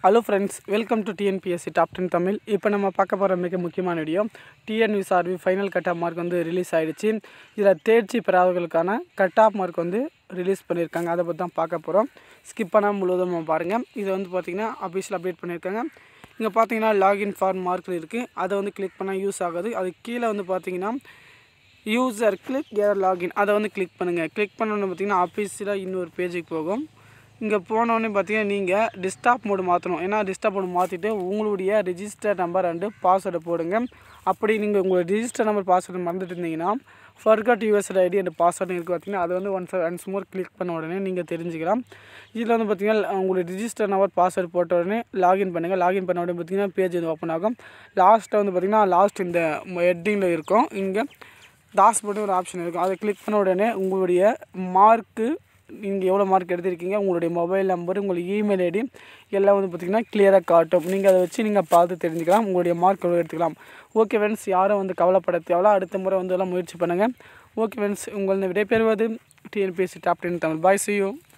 hello friends welcome to TNPSC top ten Tamil இப்போ நம்ம பார்க்க போகிற மிக முக்கியமான video TNUSRB final cut off mark வந்து ரிலீஸ் ஆகிடுச்சு இதில் தேர்ச்சி பெறாதவர்களுக்கான கட் ஆஃப் மார்க் வந்து ரிலீஸ் பண்ணியிருக்காங்க அதை பற்றி தான் பார்க்க போகிறோம் ஸ்கிப் பண்ணாமல் முழுவதும் பாருங்கள் இது வந்து பார்த்திங்கன்னா அஃபீஷியல் அப்டேட் பண்ணியிருக்காங்க இங்கே பார்த்தீங்கன்னா லாகின் ஃபார் மார்க் இருக்குது அதை வந்து கிளிக் பண்ணால் யூஸ் ஆகுது அது கீழே வந்து பார்த்தீங்கன்னா யூசர் கிளிக் ஏர் லாகின் அதை வந்து கிளிக் பண்ணுங்கள் கிளிக் பண்ணோன்னு பார்த்தீங்கன்னா ஆஃபீஸில் இன்னொரு பேஜுக்கு போகும் இங்கே போனோடனே பார்த்தீங்கன்னா நீங்கள் டிஸ்டாப் மோடு மாற்றணும் ஏன்னா டிஸ்டாப் மோடு மாற்றிட்டு உங்களுடைய ரிஜிஸ்டர் நம்பர் அண்டு பாஸ்வேர்டை போடுங்க அப்படி நீங்கள் உங்களோட ரிஜிஸ்டர் நம்பர் பாஸ்வேர்டு மறந்துட்டு இருந்தீங்கன்னா forgot USR ID and password இருக்குது பார்த்தீங்கன்னா அதை வந்து ஒன்ஸ் ஒன்ஸ் மோர் கிளிக் பண்ண உடனே நீங்கள் தெரிஞ்சுக்கலாம் இதில் வந்து பார்த்தீங்கன்னா உங்களுடைய ரிஜிஸ்டர் நம்பர் பாஸ்வேர்டு போட்ட உடனே லாகின் பண்ணுங்கள் லாகின் பண்ண உடனே பார்த்தீங்கன்னா பேஜ் வந்து ஓப்பன் ஆகும் லாஸ்ட்டில் வந்து பார்த்தீங்கன்னா லாஸ்ட் இந்த ஹெட்டிங்கில் இருக்கும் இங்கே டாஷ்போர்டு ஒரு ஆப்ஷன் இருக்கும் அதை கிளிக் பண்ண உடனே உங்களுடைய மார்க்கு நீங்கள் எவ்வளோ மார்க் எடுத்திருக்கீங்க உங்களுடைய மொபைல் நம்பர் உங்களுடைய இமெயில் ஐடி எல்லாம் வந்து பார்த்திங்கன்னா கிளியராக காட்டும் நீங்கள் அதை வச்சு நீங்கள் பார்த்து தெரிஞ்சுக்கலாம் உங்களுடைய மார்க் எவ்வளோ எடுத்துக்கலாம் ஓகே ஃப்ரெண்ட்ஸ் யாரும் வந்து கவலைப்பட தேவையில்ல அடுத்த முறை வந்து எல்லாம் முயற்சி பண்ணுங்கள் ஓகே ஃப்ரெண்ட்ஸ் உங்களை விடைபெறுவது TNPSC top ten Tamil bye see you